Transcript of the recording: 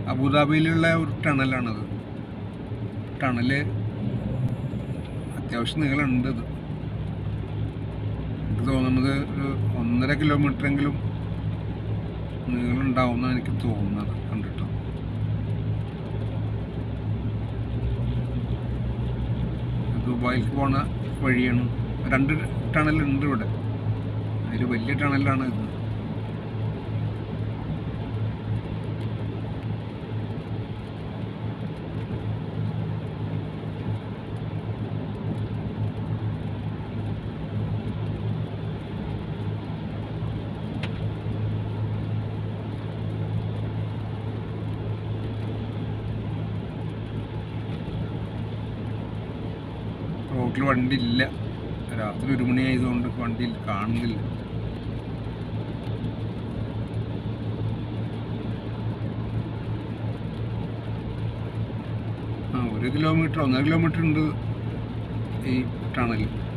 അബുദാബിയിലുള്ള ഒരു ടണലാണത് ടണല് അത്യാവശ്യം നീളമുണ്ട് ഇത് എനിക്ക് തോന്നുന്നത് ഒരു ഒന്നര കിലോമീറ്ററെങ്കിലും നീളം ഉണ്ടാവുമെന്നാണ് എനിക്ക് തോന്നുന്നത് കണ്ടിട്ട് ദുബായിലേക്ക് പോണ വഴിയാണ് രണ്ട് ടണലുണ്ട് ഇവിടെ അതിൽ വലിയ ടണലാണ് ഇത് റോട്ടിൽ വണ്ടി ഇല്ല രാത്രി ഒരു മണി ആയതുകൊണ്ട് വണ്ടി കാണുന്നില്ല ആ ഒരു കിലോമീറ്റർ ഒന്നര കിലോമീറ്റർ ഉണ്ട് ഈ ടണൽ